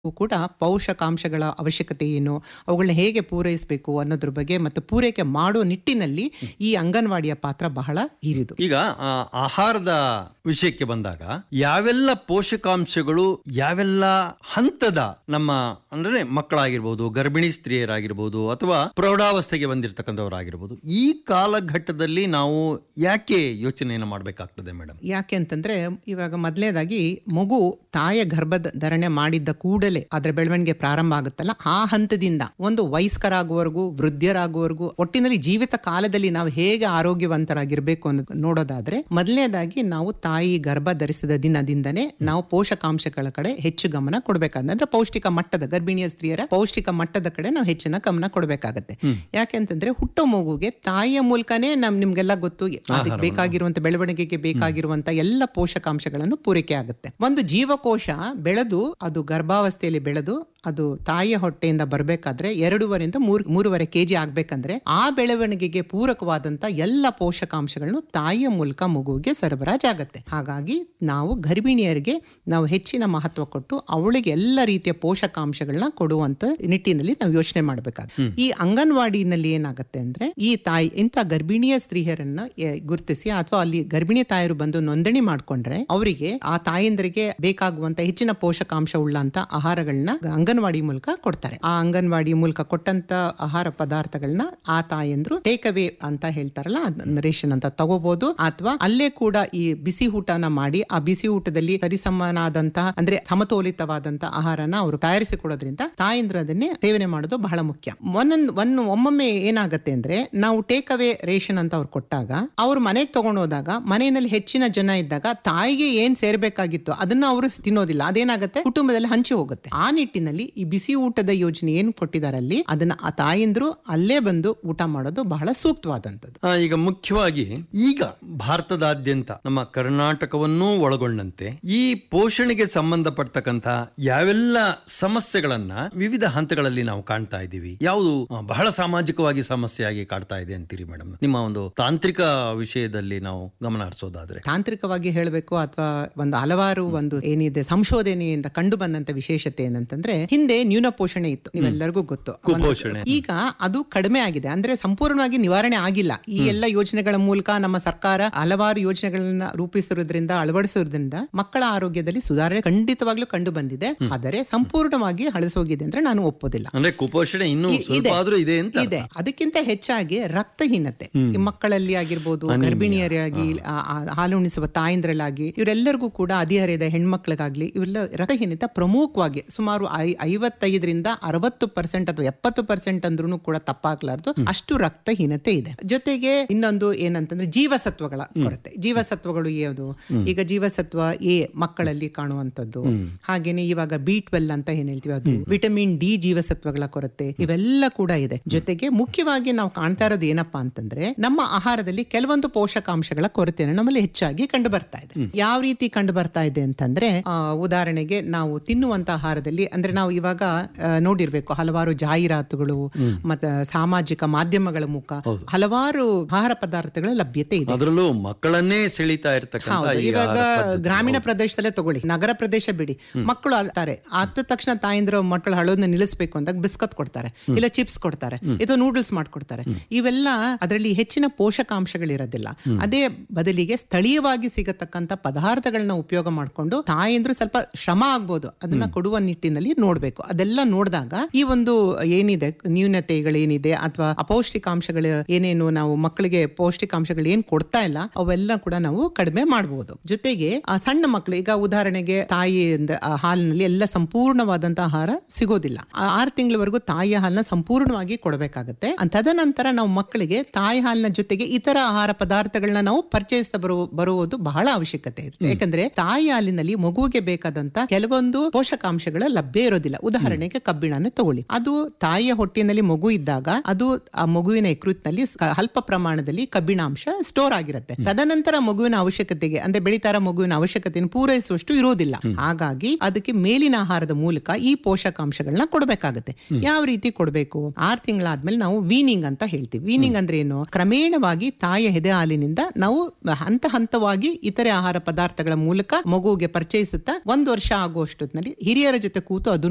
ಕೂಡ ಪೋಷಕಾಂಶಗಳ ಅವಶ್ಯಕತೆ ಏನು ಅವುಗಳನ್ನ ಹೇಗೆ ಪೂರೈಸಬೇಕು ಅನ್ನೋದ್ರ ಬಗ್ಗೆ ಮತ್ತು ಪೂರೈಕೆ ಮಾಡೋ ನಿಟ್ಟಿನಲ್ಲಿ ಈ ಅಂಗನವಾಡಿಯ ಪಾತ್ರ ಬಹಳ ಹಿರಿದು ಈಗ ಆ, ಆಹಾರದ ವಿಷಯಕ್ಕೆ ಬಂದಾಗ ಯಾವೆಲ್ಲ ಪೋಷಕಾಂಶಗಳು ಯಾವೆಲ್ಲ ಹಂತದ ನಮ್ಮ ಅಂದ್ರೆ ಮಕ್ಕಳಾಗಿರ್ಬೋದು ಗರ್ಭಿಣಿ ಸ್ತ್ರೀಯರಾಗಿರ್ಬೋದು ಅಥವಾ ಪ್ರೌಢಾವಸ್ಥೆಗೆ ಬಂದಿರತಕ್ಕಂಥವರಾಗಿರ್ಬೋದು ಈ ಕಾಲಘಟ್ಟದಲ್ಲಿ ನಾವು ಯಾಕೆ ಯೋಚನೆಯನ್ನು ಮಾಡಬೇಕಾಗ್ತದೆ ಮೇಡಮ್ ಯಾಕೆ ಅಂತಂದ್ರೆ ಇವಾಗ ಮೊದಲನೇದಾಗಿ ಮಗು ತಾಯ ಗರ್ಭದ ಧರಣೆ ಮಾಡಿದ್ದ ಕೂಡಲೇ ಅದರ ಬೆಳವಣಿಗೆ ಪ್ರಾರಂಭ ಆಗುತ್ತಲ್ಲ ಆ ಹಂತದಿಂದ ಒಂದು ವಯಸ್ಕರಾಗುವವರೆಗೂ ವೃದ್ಧರಾಗುವವರೆಗೂ ಒಟ್ಟಿನಲ್ಲಿ ಜೀವಿತ ಕಾಲದಲ್ಲಿ ನಾವು ಹೇಗೆ ಆರೋಗ್ಯವಂತರಾಗಿರ್ಬೇಕು ಅನ್ನೋದು ನೋಡೋದಾದ್ರೆ ಮೊದಲನೇದಾಗಿ ನಾವು ತಾಯಿ ಗರ್ಭ ಧರಿಸಿದ ದಿನದಿಂದನೇ ನಾವು ಪೋಷಕಾಂಶಗಳ ಕಡೆ ಹೆಚ್ಚು ಗಮನ ಕೊಡಬೇಕಾದ್ರೆ ಅಂದ್ರೆ ಪೌಷ್ಟಿಕ ಮಟ್ಟದ ಗರ್ಭಿಣಿಯ ಸ್ತ್ರೀಯರ ಪೌಷ್ಟಿಕ ಮಟ್ಟದ ಕಡೆ ನಾವು ಹೆಚ್ಚಿನ ಗಮನ ಕೊಡಬೇಕಾಗತ್ತೆ ಯಾಕೆ ಅಂತಂದ್ರೆ ಹುಟ್ಟೋ ಮಗುಗೆ ತಾಯಿಯ ಮೂಲಕನೇ ನಮ್ ನಿಮ್ಗೆಲ್ಲ ಗೊತ್ತು ಅದಕ್ಕೆ ಬೇಕಾಗಿರುವಂತ ಬೆಳವಣಿಗೆಗೆ ಬೇಕಾಗಿರುವಂತ ಎಲ್ಲ ಪೋಷಕಾಂಶಗಳನ್ನು ಪೂರೈಕೆ ಆಗುತ್ತೆ ಒಂದು ಜೀವಕೋಶ ಬೆಳೆದು ಅದು ಗರ್ಭಾವಸ್ಥೆಯಲ್ಲಿ ಬೆಳೆದು ಅದು ತಾಯಿಯ ಹೊಟ್ಟೆಯಿಂದ ಬರಬೇಕಾದ್ರೆ ಎರಡೂವರೆಯಿಂದ ಮೂರ್ ಮೂರುವರೆ ಕೆಜಿ ಆಗ್ಬೇಕಂದ್ರೆ ಆ ಬೆಳವಣಿಗೆಗೆ ಪೂರಕವಾದಂತ ಎಲ್ಲ ಪೋಷಕಾಂಶಗಳನ್ನು ತಾಯಿಯ ಮೂಲಕ ಮಗುವಿಗೆ ಸರಬರಾಜಾಗತ್ತೆ ಹಾಗಾಗಿ ನಾವು ಗರ್ಭಿಣಿಯರಿಗೆ ನಾವು ಹೆಚ್ಚಿನ ಮಹತ್ವ ಕೊಟ್ಟು ಅವಳಿಗೆ ಎಲ್ಲ ರೀತಿಯ ಪೋಷಕಾಂಶಗಳನ್ನ ಕೊಡುವಂತ ನಿಟ್ಟಿನಲ್ಲಿ ನಾವು ಯೋಚನೆ ಮಾಡಬೇಕಾಗುತ್ತೆ ಈ ಅಂಗನವಾಡಿನಲ್ಲಿ ಏನಾಗುತ್ತೆ ಅಂದ್ರೆ ಈ ತಾಯಿ ಇಂಥ ಗರ್ಭಿಣಿಯ ಸ್ತ್ರೀಯರನ್ನ ಎ, ಗುರುತಿಸಿ ಅಥವಾ ಅಲ್ಲಿ ಗರ್ಭಿಣಿ ತಾಯರು ಬಂದು ನೋಂದಣಿ ಮಾಡ್ಕೊಂಡ್ರೆ ಅವರಿಗೆ ಆ ತಾಯಂದರಿಗೆ ಬೇಕಾಗುವಂತ ಹೆಚ್ಚಿನ ಪೋಷಕಾಂಶ ಉಳ್ಳಂತ ಆಹಾರಗಳನ್ನ ಅಂಗನವಾಡಿ ಮೂಲಕ ಕೊಡ್ತಾರೆ ಆ ಅಂಗನವಾಡಿ ಮೂಲಕ ಕೊಟ್ಟಂತ ಆಹಾರ ಪದಾರ್ಥಗಳನ್ನ ಆ ತಾಯಂದ್ರು ಟೇಕ್ ಅವೇ ಅಂತ ಹೇಳ್ತಾರಲ್ಲ ಅದ್ನ ರೇಷನ್ ಅಂತ ತಗೋಬಹುದು ಅಥವಾ ಅಲ್ಲೇ ಕೂಡ ಈ ಬಿಸಿ ಊಟನ ಮಾಡಿ ಆ ಬಿಸಿ ಊಟದಲ್ಲಿ ಸರಿಸಮನಾದಂತಹ ಅಂದ್ರೆ ಸಮತೋಲಿತವಾದಂತಹ ಆಹಾರನ ಅವರು ತಯಾರಿಸಿ ಕೊಡೋದ್ರಿಂದ ತಾಯಂದ್ರು ಅದನ್ನೇ ಸೇವನೆ ಮಾಡೋದು ಬಹಳ ಮುಖ್ಯ ಒಂದೊಂದು ಒಂದು ಒಮ್ಮೊಮ್ಮೆ ಏನಾಗತ್ತೆ ಅಂದ್ರೆ ನಾವು ಟೇಕ್ ಅವೇ ರೇಷನ್ ಅಂತ ಅವ್ರು ಕೊಟ್ಟಾಗ ಅವ್ರು ಮನೆಗೆ ತಗೊಂಡೋದಾಗ ಮನೆಯಲ್ಲಿ ಹೆಚ್ಚಿನ ಜನ ಇದ್ದಾಗ ತಾಯಿಗೆ ಏನ್ ಸೇರ್ಬೇಕಾಗಿತ್ತು ಅದನ್ನ ಅವರು ತಿನ್ನೋದಿಲ್ಲ ಅದೇನಾಗತ್ತೆ ಕುಟುಂಬದಲ್ಲಿ ಹಂಚಿ ಹೋಗುತ್ತೆ ಆ ನಿಟ್ಟಿನಲ್ಲಿ ಈ ಬಿಸಿ ಊಟದ ಯೋಜನೆ ಏನ್ ಕೊಟ್ಟಿದಾರಲ್ಲಿ ಅದನ್ನ ಆ ತಾಯಂದ್ರು ಅಲ್ಲೇ ಬಂದು ಊಟ ಮಾಡೋದು ಬಹಳ ಸೂಕ್ತವಾದಂತದ್ದು ಆ, ಈಗ ಮುಖ್ಯವಾಗಿ ಈಗ ಭಾರತದಾದ್ಯಂತ ನಮ್ಮ ಕರ್ನಾಟಕವನ್ನೂ ಒಳಗೊಂಡಂತೆ ಈ ಪೋಷಣೆಗೆ ಸಂಬಂಧಪಡ್ತಕ್ಕಂತ ಯಾವೆಲ್ಲ ಸಮಸ್ಯೆಗಳನ್ನ ವಿವಿಧ ಹಂತಗಳಲ್ಲಿ ನಾವು ಕಾಣ್ತಾ ಇದ್ದೀವಿ ಯಾವುದು ಆ, ಬಹಳ ಸಾಮಾಜಿಕವಾಗಿ ಸಮಸ್ಯೆಯಾಗಿ ಕಾಡ್ತಾ ಇದೆ ಅಂತೀರಿ ಮೇಡಮ್ ನಿಮ್ಮ ಒಂದು ತಾಂತ್ರಿಕ ವಿಷಯದಲ್ಲಿ ನಾವು ಗಮನ ಹರಿಸೋದಾದ್ರೆ ತಾಂತ್ರಿಕವಾಗಿ ಹೇಳಬೇಕು ಅಥವಾ ಒಂದು ಹಲವಾರು ಒಂದು ಏನಿದೆ ಸಂಶೋಧನೆಯಿಂದ ಕಂಡು ಬಂದಂತ ವಿಶೇಷತೆ ಏನಂತಂದ್ರೆ ಹಿಂದೆ ನ್ಯೂನ ಪೋಷಣೆ ಇತ್ತು ನೀವೆಲ್ಲರಿಗೂ ಗೊತ್ತು ಒಂದು- ಕುಪೋಷಣೆ. ಈಗ ಅದು ಕಡಿಮೆ ಆಗಿದೆ ಅಂದ್ರೆ ಸಂಪೂರ್ಣವಾಗಿ ನಿವಾರಣೆ ಆಗಿಲ್ಲ ಈ ಎಲ್ಲ ಯೋಜನೆಗಳ ಮೂಲಕ ನಮ್ಮ ಸರ್ಕಾರ ಹಲವಾರು ಯೋಜನೆಗಳನ್ನ ರೂಪಿಸಿರೋದ್ರಿಂದ ಅಳವಡಿಸೋದ್ರಿಂದ ಮಕ್ಕಳ ಆರೋಗ್ಯದಲ್ಲಿ ಸುಧಾರಣೆ ಖಂಡಿತವಾಗ್ಲೂ ಕಂಡು ಬಂದಿದೆ ಆದರೆ ಸಂಪೂರ್ಣವಾಗಿ ಹಳಸೋಗಿದೆ ಅಂದ್ರೆ ನಾನು ಒಪ್ಪೋದಿಲ್ಲ ಅಂದ್ರೆ ಕುಪೋಷಣೆ ಇನ್ನೂ ಇ- ಸ್ವಲ್ಪ ಆದ್ರೂ ಇದೆ ಅಂತ ಇದೆ ಅದಕ್ಕಿಂತ ಹೆಚ್ಚಾಗಿ ರಕ್ತಹೀನತೆ ಈ ಮಕ್ಕಳಲ್ಲಿ ಆಗಿರ್ಬೋದು ಗರ್ಭಿಣಿಯರಾಗಿ ಆ- ಆ ಹಾಲುಣಿಸುವ ತಾಯಂದ್ರಲ್ಲಾಗಿ ಇವರೆಲ್ಲರಿಗೂ ಕೂಡ ಹದಿಹರೆಯದ ಹೆಣ್ಮಕ್ಳಿಗಾಗ್ಲಿ ಇವೆಲ್ಲ ರಕ್ತಹೀನತೆ ಪ್ರಮುಖವಾಗಿ ಸುಮಾರು ಐ- ಐವತ್ತೈದರಿಂದ ಅರವತ್ತು ಪರ್ಸೆಂಟ್ ಅಥವಾ ಎಪ್ಪತ್ತು ಪರ್ಸೆಂಟ್ ಅಂದ್ರೂ ಕೂಡ ತಪ್ಪಾಗ್ಲಾರ್ದು ಅಷ್ಟು ರಕ್ತಹೀನತೆ ಇದೆ ಜೊತೆಗೆ ಇನ್ನೊಂದು ಏನಂತಂದ್ರೆ ಜೀವಸತ್ವಗಳ ಕೊರತೆ ಜೀವಸತ್ವಗಳು ಯಾವುದು ಈಗ ಜೀವಸತ್ವ ಎ ಮಕ್ಕಳಲ್ಲಿ ಕಾಣುವಂತದ್ದು ಹಾಗೇನೆ ಇವಾಗ ಬಿ ಟ್ವೆಲ್ ಅಂತ ಏನ್ ಹೇಳ್ತೀವಿ ಅದು ವಿಟಮಿನ್ ಡಿ ಜೀವಸತ್ವಗಳ ಕೊರತೆ ಇವೆಲ್ಲ ಕೂಡ ಇದೆ ಜೊತೆಗೆ ಮುಖ್ಯವಾಗಿ ನಾವು ಕಾಣ್ತಾ ಇರೋದು ಏನಪ್ಪಾ ಅಂತಂದ್ರೆ ನಮ್ಮ ಆಹಾರದಲ್ಲಿ ಕೆಲವೊಂದು ಪೋಷಕಾಂಶಗಳ ಕೊರತೆಯನ್ನು ನಮ್ಮಲ್ಲಿ ಹೆಚ್ಚಾಗಿ ಕಂಡು ಬರ್ತಾ ಇದೆ ಯಾವ ರೀತಿ ಕಂಡು ಬರ್ತಾ ಇದೆ ಅಂತಂದ್ರೆ ಆ, ಉದಾಹರಣೆಗೆ ನಾವು ತಿನ್ನುವಂತ ಆಹಾರದಲ್ಲಿ ಅಂದ್ರೆ ನಾವು ಇವಾಗ ಆ, ನೋಡಿರ್ಬೇಕು ಹಲವಾರು ಜಾಹೀರಾತುಗಳು ಮತ್ತೆ ಸಾಮಾಜಿಕ ಮಾಧ್ಯಮಗಳ ಮುಖ ಹಲವಾರು ಆಹಾರ ಪದಾರ್ಥಗಳ ಲಭ್ಯತೆ ಇದೆ ಅದರಲ್ಲೂ ಮಕ್ಕಳನ್ನೇ ಸೆಳೀತಾ ಇರ್ತಕ್ಕಂಥ ಹೌದು ಈ ಇವಾಗ ಆಹಾರ ಪದ್ಧತಿ. ಗ್ರಾಮೀಣ ಪ್ರದೇಶದಲ್ಲೇ ತಗೊಳ್ಳಿ ನಗರ ಪ್ರದೇಶ ಬಿಡಿ ಮಕ್ಕಳು ಅಳ್ತಾರೆ ಹತ್ತ ತಕ್ಷಣ ತಾಯಂದ್ರು ಮಕ್ಕಳು ಹಳೋದನ್ನ ನಿಲ್ಲಿಸ್ಬೇಕು ಅಂದಾಗ ಬಿಸ್ಕತ್ ಕೊಡ್ತಾರೆ ಇಲ್ಲ ಚಿಪ್ಸ್ ಕೊಡ್ತಾರೆ ಇದು ನೂಡಲ್ಸ್ ಮಾಡ್ಕೊಡ್ತಾರೆ ಇವೆಲ್ಲ ಅದರಲ್ಲಿ ಹೆಚ್ಚಿನ ಪೋಷಕಾಂಶಗಳಿರೋದಿಲ್ಲ ಅದೇ ಬದಲಿಗೆ ಸ್ಥಳೀಯವಾಗಿ ಸಿಗತಕ್ಕಂತ ಪದಾರ್ಥಗಳನ್ನ ಉಪಯೋಗ ಮಾಡ್ಕೊಂಡು ತಾಯಂದ್ರು ಸ್ವಲ್ಪ ಶ್ರಮ ಆಗ್ಬೋದು ಅದನ್ನ ಕೊಡುವ ನಿಟ್ಟಿನಲ್ಲಿ ನೋಡ್ಬೇಕು ಅದೆಲ್ಲ ನೋಡಿದಾಗ ಈ ಒಂದು ಏನಿದೆ ನ್ಯೂನತೆಗಳೇನಿದೆ ಅಥವಾ ಅಪೌಷ್ಟಿಕಾಂಶಗಳು ಏನೇನು ನಾವು ಮಕ್ಕಳಿಗೆ ಪೌಷ್ಟಿಕಾಂಶಗಳು ಏನ್ ಕೊಡ್ತಾ ಇಲ್ಲ ಅವೆಲ್ಲ ಕೂಡ ನಾವು ಕಡಿಮೆ ಮಾಡಬಹುದು ಜೊತೆಗೆ ಆ ಸಣ್ಣ ಮಕ್ಕಳು ಈಗ ಉದಾಹರಣೆಗೆ ತಾಯಿ ಅಂದ್ರೆ ಆ ಹಾಲಿನಲ್ಲಿ ಎಲ್ಲ ಸಂಪೂರ್ಣವಾದಂತಹ ಆಹಾರ ಸಿಗೋದಿಲ್ಲ ಆ ಆರು ತಿಂಗಳವರೆಗೂ ತಾಯಿಯ ಹಾಲನ್ನ ಸಂಪೂರ್ಣವಾಗಿ ಕೊಡಬೇಕಾಗತ್ತೆ ಅನ್ ತದನಂತರ ನಾವು ಮಕ್ಕಳಿಗೆ ತಾಯಿ ಹಾಲಿನ ಜೊತೆಗೆ ಇತರ ಆಹಾರ ಪದಾರ್ಥಗಳನ್ನ ನಾವು ಪರಿಚಯಿಸ್ತಾ ಬರುವ ಬರುವುದು ಬಹಳ ಅವಶ್ಯಕತೆ ಇದೆ ಯಾಕಂದ್ರೆ ತಾಯಿ ಹಾಲಿನಲ್ಲಿ ಮಗುವಿಗೆ ಬೇಕಾದಂತ ಕೆಲವೊಂದು ಪೋಷಕಾಂಶಗಳ ಲಭ್ಯ ಇರೋದಿಲ್ಲ ಉದಾಹರಣೆಗೆ ಕಬ್ಬಿಣನೇ ತಗೊಳ್ಳಿ ಅದು ತಾಯಿಯ ಹೊಟ್ಟೆನಲ್ಲಿ ಮಗು ಇದ್ದಾಗ ಅದು ಆ ಮಗುವಿನ ಯಕೃತ್ನಲ್ಲಿ ಸ- ಅಲ್ಪ ಪ್ರಮಾಣದಲ್ಲಿ ಕಬ್ಬಿಣಾಂಶ ಸ್ಟೋರ್ ಆಗಿರುತ್ತೆ ತದನಂತರ ಮಗುವಿನ ಅವಶ್ಯಕತೆಗೆ ಅಂದ್ರೆ ಬೆಳಿತಾರ ಮಗುವಿನ ಅವಶ್ಯಕತೆಯನ್ನು ಪೂರೈಸುವಷ್ಟು ಇರೋದಿಲ್ಲ ಹಾಗಾಗಿ ಅದಕ್ಕೆ ಮೇಲಿನ ಆಹಾರದ ಮೂಲಕ ಈ ಪೋಷಕಾಂಶಗಳನ್ನ ಕೊಡಬೇಕಾಗುತ್ತೆ ಯಾವ ರೀತಿ ಕೊಡಬೇಕು ಆರ್ ತಿಂಗಳಾದ್ಮೇಲೆ ನಾವು ವೀನಿಂಗ್ ಅಂತ ಹೇಳ್ತೀವಿ ವೀನಿಂಗ್ ಅಂದ್ರೆ ಏನು ಕ್ರಮೇಣವಾಗಿ ತಾಯಿಯ ಎದೆ ಹಾಲಿನಿಂದ ನಾವು ಹಂತ ಹಂತವಾಗಿ ಇತರೆ ಆಹಾರ ಪದಾರ್ಥಗಳ ಮೂಲಕ ಮಗುವಿಗೆ ಪರಿಚಯಿಸುತ್ತಾ ಒಂದು ವರ್ಷ ಆಗುವಷ್ಟೊತ್ತಿನಲ್ಲಿ ಹಿರಿಯರ ಜೊತೆ ಕೂತು ಅದನ್ನು